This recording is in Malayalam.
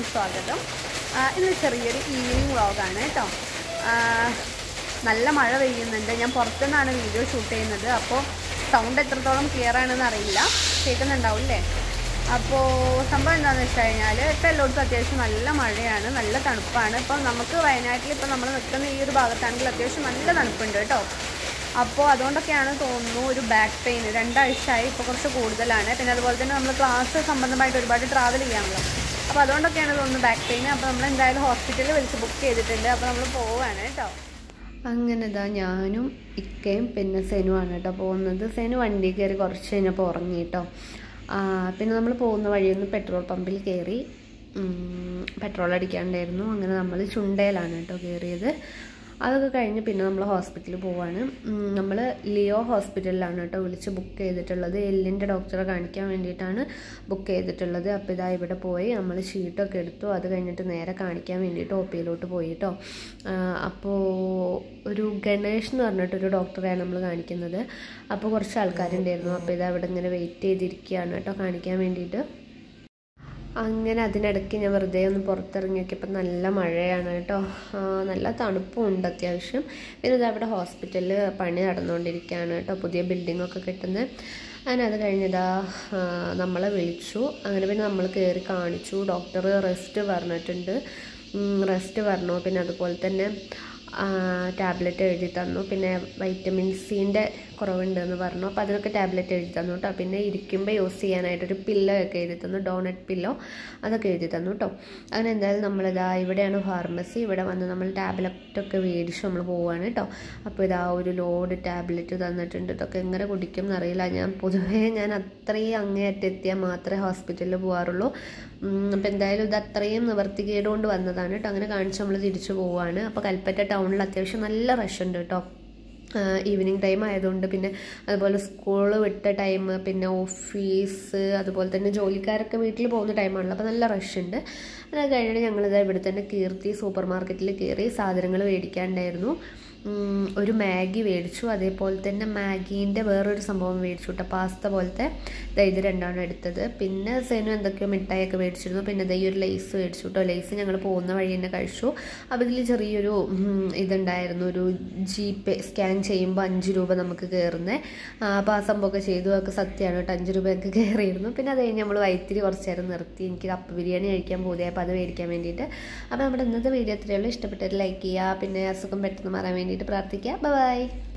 സ്വാഗതം ആ, ഇന്ന് ചെറിയൊരു ഈവനിങ് വ്ളോഗാണ് കേട്ടോ ആ, നല്ല മഴ പെയ്യുന്നുണ്ട് ഞാൻ പുറത്തുനിന്നാണ് വീഡിയോ ഷൂട്ട് ചെയ്യുന്നത് അപ്പോൾ സൗണ്ട് എത്രത്തോളം ക്ലിയർ ആണെന്ന് അറിയില്ല കേൾക്കുന്നുണ്ടാവില്ലേ അപ്പോൾ സംഭവം എന്താണെന്ന് വെച്ച് കഴിഞ്ഞാൽ ഇപ്പോൾ എല്ലായിടത്തും അത്യാവശ്യം നല്ല മഴയാണ് നല്ല തണുപ്പാണ് ഇപ്പം നമുക്ക് വയനാട്ടിൽ ഇപ്പം നമ്മൾ നിൽക്കുന്ന ഈ ഒരു ഭാഗത്താണെങ്കിൽ അത്യാവശ്യം നല്ല തണുപ്പുണ്ട് കേട്ടോ അപ്പോൾ അതുകൊണ്ടൊക്കെയാണ് തോന്നുന്നു ഒരു ബാക്ക് പെയിൻ രണ്ടാഴ്ചയായി ഇപ്പോൾ കുറച്ച് കൂടുതലാണ് പിന്നെ അതുപോലെ തന്നെ നമ്മൾ ക്ലാസ് സംബന്ധമായിട്ട് ഒരുപാട് ട്രാവൽ ചെയ്യാമല്ലോ അപ്പോൾ അതുകൊണ്ടൊക്കെയാണ് തോന്നുന്നു ബാക്ക് പെയിൻ അപ്പോൾ നമ്മൾ എന്തായാലും ഹോസ്പിറ്റലിൽ വിളിച്ച് ബുക്ക് ചെയ്തിട്ടുണ്ട് അപ്പോൾ നമ്മൾ പോവുകയാണ് കേട്ടോ അങ്ങനെ ഇതാ ഞാനും ഇക്കയും പിന്നെ സെനുവാണ് കേട്ടോ പോകുന്നത് സെനു വണ്ടി കയറി കുറച്ച് കഴിഞ്ഞപ്പോൾ ഉറങ്ങി കേട്ടോ ആ, പിന്നെ നമ്മൾ പോകുന്ന വഴിയൊന്ന് പെട്രോൾ പമ്പിൽ കയറി പെട്രോൾ അടിക്കാണ്ടായിരുന്നു അങ്ങനെ നമ്മൾ ചുണ്ടയിലാണ് കേട്ടോ കയറിയത് അതൊക്കെ കഴിഞ്ഞ് പിന്നെ നമ്മൾ ഹോസ്പിറ്റലിൽ പോവാണ് നമ്മൾ ലിയോ ഹോസ്പിറ്റലിലാണ് കേട്ടോ വിളിച്ച് ബുക്ക് ചെയ്തിട്ടുള്ളത് എല്ലിൻ്റെ ഡോക്ടറെ കാണിക്കാൻ വേണ്ടിയിട്ടാണ് ബുക്ക് ചെയ്തിട്ടുള്ളത് അപ്പോൾ ഇതാ ഇവിടെ പോയി നമ്മൾ ഷീട്ടൊക്കെ എടുത്തു അത് കഴിഞ്ഞിട്ട് നേരെ കാണിക്കാൻ വേണ്ടിയിട്ട് ഒ പിയിലോട്ട് പോയി കേട്ടോ അപ്പോൾ ഒരു ഗണേഷ് എന്ന് പറഞ്ഞിട്ടൊരു ഡോക്ടറെയാണ് നമ്മൾ കാണിക്കുന്നത് അപ്പോൾ കുറച്ച് ആൾക്കാരുണ്ടായിരുന്നു അപ്പോൾ ഇതാ ഇവിടെ ഇങ്ങനെ വെയിറ്റ് ചെയ്തിരിക്കുകയാണ് കേട്ടോ കാണിക്കാൻ വേണ്ടിയിട്ട് അങ്ങനെ അതിനിടയ്ക്ക് ഞാൻ വെറുതെ ഒന്ന് പുറത്തിറങ്ങി നോക്കിയപ്പോൾ നല്ല മഴയാണ് കേട്ടോ ആ, നല്ല തണുപ്പും ഉണ്ട് അത്യാവശ്യം പിന്നെ ഇത് അവിടെ ഹോസ്പിറ്റലിൽ പണി നടന്നുകൊണ്ടിരിക്കുകയാണ് കേട്ടോ പുതിയ ബിൽഡിങ്ങൊക്കെ കിട്ടുന്നത് അങ്ങനെ അത് കഴിഞ്ഞതാ നമ്മളെ വിളിച്ചു അങ്ങനെ പിന്നെ നമ്മൾ കയറി കാണിച്ചു ഡോക്ടർ റെസ്റ്റ് പറഞ്ഞിട്ടുണ്ട് റെസ്റ്റ് പറഞ്ഞു പിന്നെ അതുപോലെ തന്നെ ടാബ്ലറ്റ് എഴുതി തന്നു പിന്നെ വൈറ്റമിൻ സിൻ്റെ കുറവുണ്ട് എന്ന് പറഞ്ഞു അപ്പോൾ അതിനൊക്കെ ടാബ്ലറ്റ് എഴുതി തന്നു കേട്ടോ പിന്നെ ഇരിക്കുമ്പോൾ യൂസ് ചെയ്യാനായിട്ടൊരു പില്ലോ ഒക്കെ എഴുതി തന്നു ഡോണറ്റ് പില്ലോ അതൊക്കെ എഴുതി തന്നു കേട്ടോ അങ്ങനെ എന്തായാലും നമ്മളിതാ ഇവിടെയാണ് ഫാർമസി ഇവിടെ വന്ന് നമ്മൾ ടാബ്ലറ്റ് ഒക്കെ മേടിച്ച് നമ്മൾ പോവുകയാണ് കേട്ടോ അപ്പോൾ ഇതാ ഒരു ലോഡ് ടാബ്ലറ്റ് തന്നിട്ടുണ്ട് ഇതൊക്കെ എങ്ങനെ കുടിക്കും എന്നറിയില്ല ഞാൻ പൊതുവേ ഞാൻ അത്രയും അങ്ങേയറ്റെത്തിയാൽ മാത്രമേ ഹോസ്പിറ്റലിൽ പോകാറുള്ളൂ അപ്പോൾ എന്തായാലും ഇത് അത്രയും നിവർത്തികേട് കൊണ്ട് വന്നതാണ് കേട്ടോ അങ്ങനെ കാണിച്ച് നമ്മൾ തിരിച്ചു പോവുകയാണ് അപ്പോൾ കൽപ്പറ്റ ടൗണിൽ അത്യാവശ്യം നല്ല റഷ് ഉണ്ട് കേട്ടോ ഈവനിങ് ടൈം ആയതുകൊണ്ട് പിന്നെ അതുപോലെ സ്കൂൾ വിട്ട ടൈം പിന്നെ ഓഫീസ് അതുപോലെ തന്നെ ജോലിക്കാരൊക്കെ വീട്ടിൽ പോകുന്ന ടൈമാണല്ലോ അപ്പോൾ നല്ല റഷ് ഉണ്ട് അത് കഴിഞ്ഞിട്ട് ഞങ്ങളിത് ഇവിടെ തന്നെ കീർത്തി സൂപ്പർ മാർക്കറ്റിൽ കയറി സാധനങ്ങൾ മേടിക്കാണ്ടായിരുന്നു ഉം, ഒരു മാഗി മേടിച്ചു അതേപോലെ തന്നെ മാഗീൻ്റെ വേറൊരു സംഭവം മേടിച്ചു കേട്ടോ പാസ്ത പോലത്തെ ദാ ഇത് രണ്ടാണ് എടുത്തത് പിന്നെ സെനു എന്തൊക്കെയോ മിഠായിയൊക്കെ മേടിച്ചിരുന്നു പിന്നെ ദൈ ഒരു ലേസ് മേടിച്ചു കേട്ടോ ലേസ് ഞങ്ങൾ പോകുന്ന വഴി തന്നെ കഴിച്ചു അപ്പോൾ ഇതിൽ ചെറിയൊരു ഉം, ഇതുണ്ടായിരുന്നു ഒരു ജി പേ സ്കാൻ ചെയ്യുമ്പോൾ അഞ്ച് രൂപ നമുക്ക് കയറുന്നത് അപ്പോൾ ആ സംഭവമൊക്കെ ചെയ്തു അതൊക്കെ സത്യമാണ് കേട്ടോ അഞ്ച് രൂപയൊക്കെ കയറിയിരുന്നു പിന്നെ അത് കഴിഞ്ഞ് നമ്മൾ വൈത്തിരി കുറച്ച് നേരം നിർത്തി എനിക്ക് കപ്പ് ബിരിയാണി കഴിക്കാൻ പോതിയാൽ അപ്പോൾ അത് മേടിക്കാൻ വേണ്ടിയിട്ട് അപ്പോൾ നമ്മുടെ ഇന്നത്തെ വീഡിയോ ഇത്രയേ ഉള്ളൂ ഇഷ്ടപ്പെട്ടത് ലൈക്ക് ചെയ്യുക പിന്നെ അസുഖം പെട്ടെന്ന് മാറാൻ വേണ്ടിയിട്ട് പ്രാർത്ഥിക്കുക ബൈ